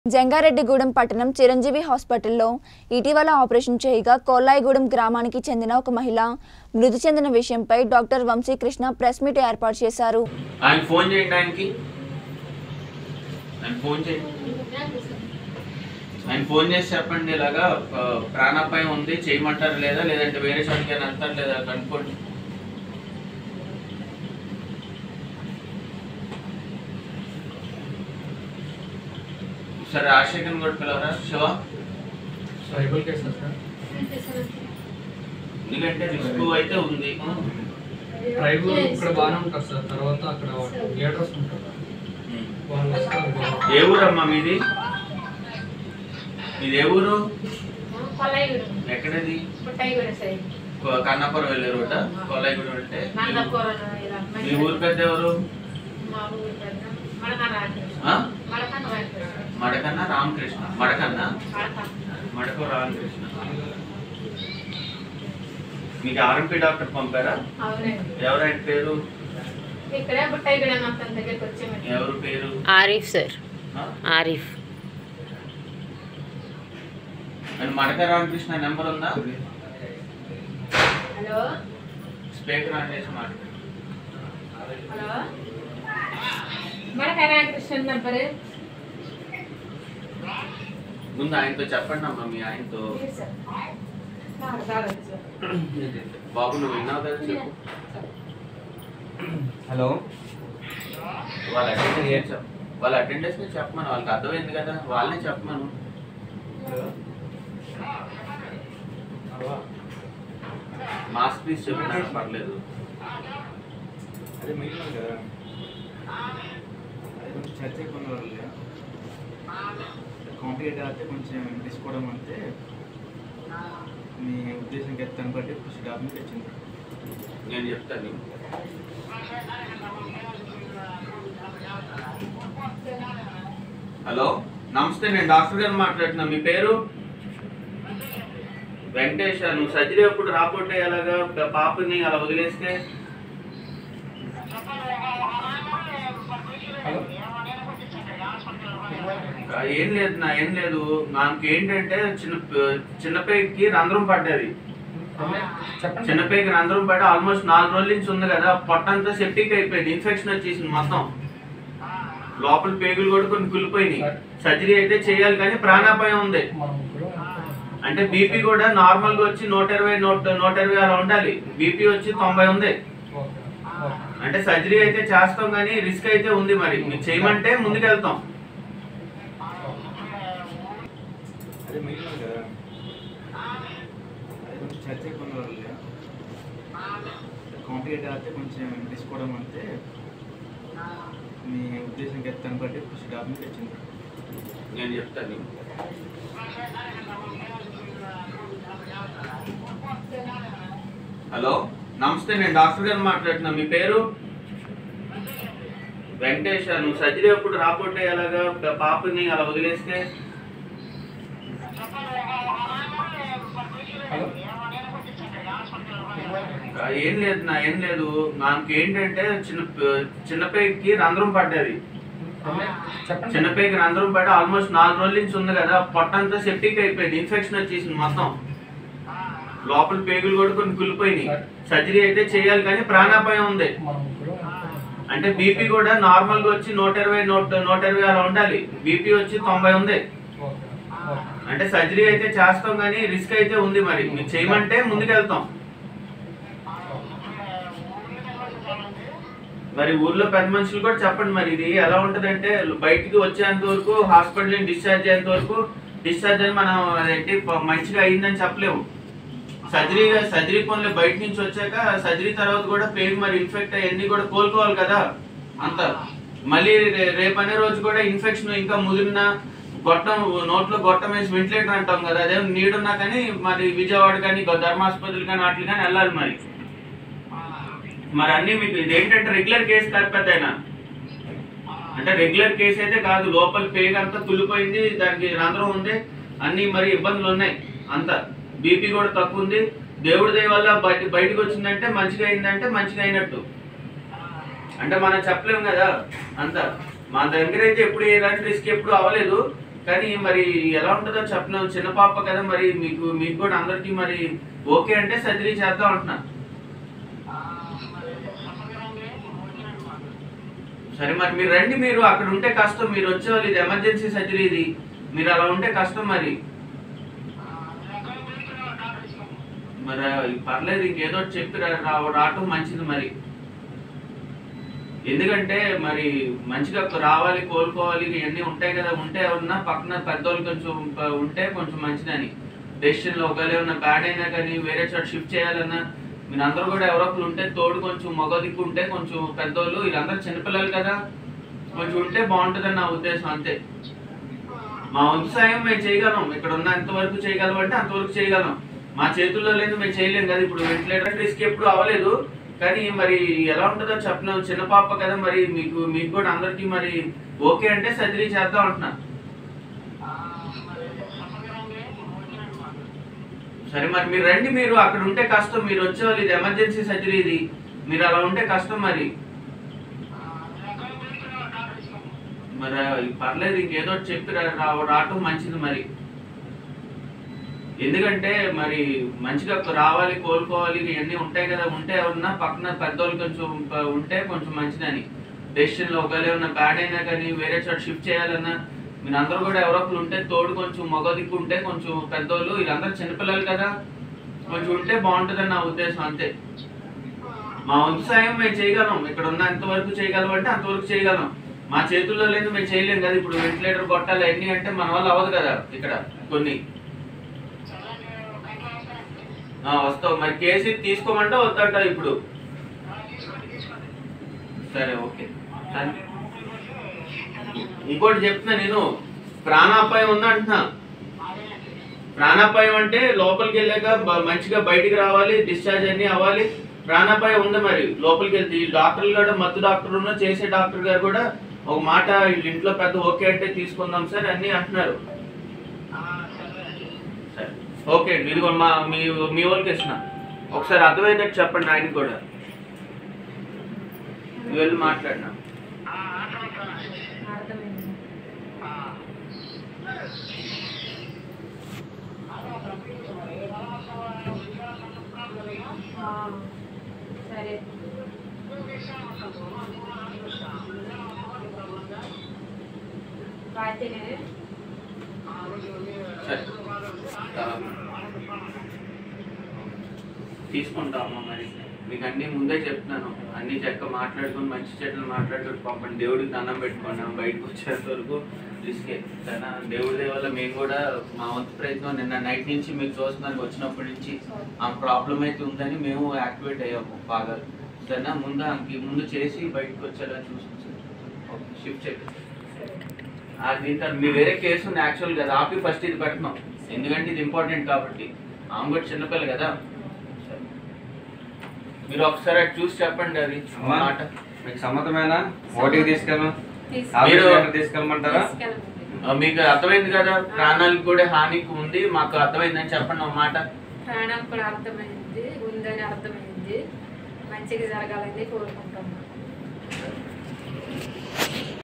జంగారెడ్డిగూడెం పట్టణం చిరంజీవి హాస్పిటల్లో ఇటీవల ఆపరేషన్ చేయగా కొల్లాయిగూడెం గ్రామానికి చెందిన ఒక మహిళ మృతి చెందిన విషయంపై డాక్టర్ వంశీకృష్ణ ప్రెస్ మీట్ ఏర్పాటు చేశారు ఆయన ఫోన్ చేయండి ఆయనకి ఆయన ఫోన్ చేయండి ఆయన ఫోన్ చేసి చెప్పండి ఇలాగా ఆ, ప్రాణాపాయం ఉంది చేయమంటారు లేదా లేదంటే వేరే చోటుకి వెళ్తారు లేదా కనుక్కోండి సరే రాజశేఖర్ కూడా పిలవరా శివ ట్రైబల్ కేసా సార్ ఎందుకంటే రిస్క్ అయితే ఉంది ట్రైబల్ ఇక్కడ బాగానే ఉంటారు సార్ తర్వాత అక్కడ లీడర్స్ ఉంటారు ఉమ్. వాళ్ళు వస్తారు ఏ ఊరమ్మా మీది మీది ఏ ఊరు ఎక్కడది కొ- కన్నాపురం వెళ్ళే రోడ్డ కొల్లాయిగూడ అంటే మీ ఊరు పెద్ద ఎవరు ఆ? మడకన్న రామకృష్ణ మడకన్న మడక రామకృష్ణ మీకు ఆర్ఎంపీ డాక్టర్ పంపారా ఎవరైన పేరు ఇక్కడే బుట్టాయి కూడా మొత్తం దగ్గరికి వచ్చామండి ఎవరు పేరు ఆరిఫ్ సార్ ఆ? ఆరిఫ్ అండ్ మడక రామకృష్ణ నెంబర్ ఉందా హలో స్పీకర్ ఆన్ చేసి మాట్లాడు హలో మన కృష్ణ నంబరు ముందు ఆయనతో చెప్పండి అమ్మా మీ ఆయనతో బాబు నువ్వు విన్నావు కదా చెప్పు హలో వాళ్ళ అటెండెన్స్ చెప్ప వాళ్ళ అటెండెన్స్ చెప్పమను వాళ్ళకి అర్థమైంది కదా వాళ్ళనే చెప్పమను మాస్క్ తీసి చెప్పినా పర్లేదు అదే మిగిలిన కదా అదే కొంచెం చర్చ ఎక్కువ ఉన్న వాళ్ళు కాంప్లికేట్ అయితే కొంచెం తీసుకోవడం అంటే మీ ఉద్దేశం దాన్ని బట్టి కొంచెం డాక్యుమెంట్ ఇచ్చింది నేను చెప్తాను నీకు. హలో నమస్తే నేను డాక్టర్ గారు మాట్లాడుతున్నా మీ పేరు వెంకటేష్ నువ్వు సర్జరీ అప్పుడు రాపోతే ఎలాగా ప- పాపని అలా వదిలేస్తే హలో ఆ, ఏం లేదు నా ఏం లేదు నాకు ఏంటంటే చిన్న ప- చిన్నపైకి రంధ్రం పడ్డది చెప్పండి చిన్నపైకి రంధ్రం పడి ఆల్మోస్ట్ నాలుగు రోజుల నుంచి ఉంది కదా పొట్టంతా సెప్టిక్ అయిపోయింది ఇన్ఫెక్షన్ వచ్చేసింది మొత్తం లోపల పేగులు కూడా కొన్ని కులిపోయినాయి సర్జరీ అయితే చేయాలి కానీ ప్రాణాపాయం ఉంది మనం ఇప్పుడు అంటే బీపీ కూడా నార్మల్ గా వచ్చి నూట ఇరవై నూట నూట ఇరవై అలా ఉండాలి బీపీ వచ్చి తొంభై ఉంది ఓకే ఓకే అంటే సర్జరీ అయితే చేస్తాం కానీ రిస్క్ అయితే ఉంది మరి మీరు చేయమంటే ముందుకెళ్తాం అదే మిగిలిన కదా అదే కొంచెం చర్చ ఎక్కువ ఉన్న వాళ్ళు కాంప్లికేట్ అయితే కొంచెం తీసుకోవడం అంటే మీ ఉద్దేశం దాన్ని బట్టి కొంచెం డాక్యుమెంట్ ఇచ్చింది నేను చెప్తాను నీకు. హలో నమస్తే నేను డాక్టర్ గారు మాట్లాడుతున్నా మీ పేరు వెంకటేష్ నువ్వు సర్జరీ అప్పుడు రాపోతే ఎలాగా ప- పాపని అలా వదిలేస్తే హలో ఆ, ఏం లేదు నా ఏం లేదు నాకు ఏంటంటే చిన్న ప- చిన్నపైకి రంధ్రం పడ్డది చెప్పండి చిన్నపైకి రంధ్రం పడి ఆల్మోస్ట్ నాలుగు రోజుల నుంచి ఉంది కదా పొట్టంతా సెప్టిక్ అయిపోయింది ఇన్ఫెక్షన్ వచ్చేసింది మొత్తం లోపల పేగులు కూడా కొన్ని కులిపోయినాయి సర్జరీ అయితే చేయాలి కానీ ప్రాణాపాయం ఉంది మనం ఇప్పుడు అంటే బీపీ కూడా నార్మల్ గా వచ్చి నూట ఇరవై నూట నూట ఇరవై అలా ఉండాలి బీపీ వచ్చి తొంభై ఉంది ఓకే ఓకే అంటే సర్జరీ అయితే చేస్తాం కానీ రిస్క్ అయితే ఉంది మరి మీరు చేయమంటే ముందుకెళ్తాం మరి ఊర్లో పెద్ద మనుషులు కూడా చెప్పండి మరి ఇది ఎలా ఉంటదంటే బయటికి వచ్చేంత వరకు హాస్పిటల్ డిశ్చార్జ్ అయ్యేంత వరకు డిశ్చార్జ్ అని మనం అదేంటి ప- మంచిగా అయిందని చెప్పలేము సర్జరీ సర్జరీ పనులు బయట నుంచి వచ్చాక సర్జరీ తర్వాత కూడా పేగు మరి ఇన్ఫెక్ట్ అయ్యి కూడా కోలుకోవాలి కదా అంత మళ్ళీ రే- రేపు అనే రోజు కూడా ఇన్ఫెక్షన్ ఇంకా ముదిరిన గొట్టం నోట్లో గొట్టం వేసి వెంటిలేటర్ అంటాం కదా అదే నీడున్నా కానీ మరి విజయవాడ కానీ ధర్మాసుపత్రులు కానీ వాటికి కానీ వెళ్ళాలి మరి మరి అన్ని మీకు ఇది ఏంటంటే రెగ్యులర్ కేసు కాదు పెద్ద అంటే రెగ్యులర్ కేసు అయితే కాదు లోపల పేగు అంతా తుల్లిపోయింది దానికి రంధ్రం ఉంది అన్ని మరి ఇబ్బందులు ఉన్నాయి అంత బీపీ కూడా తక్కువ ఉంది దేవుడి దయ వల్ల బయట బయటకు వచ్చిందంటే మంచిగా అయిందంటే మంచిగా అయినట్టు అంటే మనం చెప్పలేము కదా అంత మన దగ్గర అయితే ఎప్పుడు ఎలాంటి రిస్క్ ఎప్పుడు అవ్వలేదు కానీ మరి ఎలా ఉంటుందో చెప్పలేము చిన్న పాప కదా మరి మీకు మీకు కూడా అందరికీ మరి ఓకే అంటే సర్జరీ చేద్దాం అంటున్నా సరే మరి మీరు రండి మీరు అక్కడ ఉంటే కష్టం మీరు వచ్చేవాళ్ళు ఇది ఎమర్జెన్సీ సర్జరీ ఇది మీరు అలా ఉంటే కష్టం మరి మరి ఆ, పర్లేదు ఇంకేదో ఒకటి చెప్పి రా- రా- రావటం మంచిది మరి ఎందుకంటే మరి మంచిగా రావాలి కోలుకోవాలి ఇవన్నీ ఉంటాయి కదా ఉంటే ఏమన్నా పక్కన పెద్దోళ్ళు కొంచెం ప- ఉంటే కొంచెం మంచిదని డెసిషన్లో ఒకవేళ ఏమన్నా బ్యాడ్ అయినా కానీ వేరే చోట షిఫ్ట్ చేయాలన్నా మీరు అందరూ కూడా ఎవరో ఒకరు ఉంటే తోడు కొంచెం మగ దిక్కు ఉంటే కొంచెం పెద్దోళ్ళు వీళ్ళందరూ చిన్నపిల్లలు కదా కొంచెం ఉంటే బాగుంటుందని నా ఉద్దేశం అంతే మా వంతు సాయం మేము చేయగలం ఇక్కడ ఉన్న ఎంతవరకు చేయగలం అంటే అంతవరకు చేయగలం మా చేతుల్లో లేదు మేము చేయలేం కదా ఇప్పుడు వెంటిలేటర్ రిస్క్ ఎప్పుడు అవ్వలేదు కానీ మరి ఎలా ఉంటుందో చెప్పలేము చిన్న పాప కదా మరి మీకు మీకు కూడా అందరికీ మరి ఓకే అంటే సర్జరీ చేద్దాం అంటున్నా సరే మరి మీరు రండి మీరు అక్కడ ఉంటే కష్టం మీరు వచ్చేవాళ్ళు ఇది ఎమర్జెన్సీ సర్జరీ ఇది మీరు అలా ఉంటే కష్టం మరి మరి ఆ, పర్లేదు ఇంకేదో ఒకటి చెప్పి రా- రా- రావటం మంచిది మరి ఎందుకంటే మరి మంచిగా రావాలి కోలుకోవాలి ఇవన్నీ ఉంటాయి కదా ఉంటే ఏమన్నా పక్కన పెద్దోళ్ళు కొంచెం ప- ఉంటే కొంచెం మంచిదని డెసిషన్లో ఒకవేళ ఏమన్నా బ్యాడ్ అయినా కానీ వేరే చోట షిఫ్ట్ చేయాలన్నా మీరు అందరూ కూడా ఎవరో ఒకరు ఉంటే తోడు కొంచెం మగ దిక్కు ఉంటే కొంచెం పెద్దోళ్ళు వీళ్ళందరూ చిన్నపిల్లలు కదా కొంచెం ఉంటే బాగుంటుందని నా ఉద్దేశం అంతే మా వంతు సాయం మేము చేయగలం ఇక్కడ ఉన్న ఎంతవరకు చేయగలం అంటే అంతవరకు చేయగలం మా చేతుల్లో లేదు మేము చేయలేం కదా ఇప్పుడు వెంటిలేటర్ కొట్టాలి అన్ని అంటే మన వల్ల అవ్వదు కదా ఇక్కడ కొన్ని ఆ, వస్తావు మరి కేసీ తీసుకోమంటే వద్దంట ఇప్పుడు సరే ఓకే సరే. ఇంకోటి చెప్తున్నా నేను ప్రాణాపాయం ఉందా అంటున్నా ప్రాణాపాయం అంటే లోపలికి వెళ్ళాక బ- మంచిగా బయటికి రావాలి డిశ్చార్జ్ అన్ని అవ్వాలి ప్రాణాపాయం ఉంది మరి లోపలికి వెళ్తే ఈ డాక్టర్లు కూడా మత్తు డాక్టర్ ఉన్న చేసే డాక్టర్ గారు కూడా ఒక మాట వీళ్ళ ఇంట్లో పెద్ద ఓకే అంటే తీసుకుందాం సార్ అన్ని అంటున్నారు సరే ఓకే అండి ఇదిగో మా మీ మీ వాళ్ళకి ఇస్తున్నా ఒకసారి అర్థమైనట్టు చెప్పండి ఆయన కూడా నువ్వు వెళ్ళి మాట్లాడినా అర్థమైంది ఆ, సరే రాత్రినే సరే ఆ, తీసుకుంటామా మరి మీకు అన్ని ముందే చెప్తున్నాను అన్ని చక్క మాట్లాడుకొని మంచి చెట్లు మాట్లాడుకొని పంపండి దేవుడికి దండం పెట్టుకున్నాం బయటకు వచ్చేంత వరకు రిస్కే సరేనా దేవుడి దయ వల్ల మేము కూడా మా వంతు ప్రయత్నం నిన్న నైట్ నుంచి మీకు చూస్తున్నానికి వచ్చినప్పటి నుంచి ఆ ప్రాబ్లం అయితే ఉందని మేము యాక్టివేట్ అయ్యాము బాగా సరేనా ముందు ఆమెకి ముందు చేసి బయటకు వచ్చేలా చూసాం సార్ షిఫ్ట్ చేయండి ఆ దీని తర్వాత మీ వేరే కేసు ఉంది యాక్చువల్గా అది ఆపి ఫస్ట్ ఇది పెట్టినాం ఎందుకంటే ఇది ఇంపార్టెంట్ కాబట్టి ఆమె కూడా చిన్నపిల్ల కదా సరే. మీరు ఒకసారి అది చూసి చెప్పండి అది అమ్మా. మాట మీకు సమ్మతమేనా ఓటికి తీసుకెళ్ళం తీసు- మీరు- ఆఫీస్ తీసుకెళ్ళమంటారా తీసుకెళ్ళండి. ఆ, మీకు అర్థమైంది కదా ప్రాణాలకు కూడా హానికి ఉంది మాకు అర్థమైందని చెప్పండి ఒక మాట ప్రాణం కూడా అర్థమైంది ఉందని అర్థమైంది మంచిగా జరగాలని కోరుకుంటున్నాను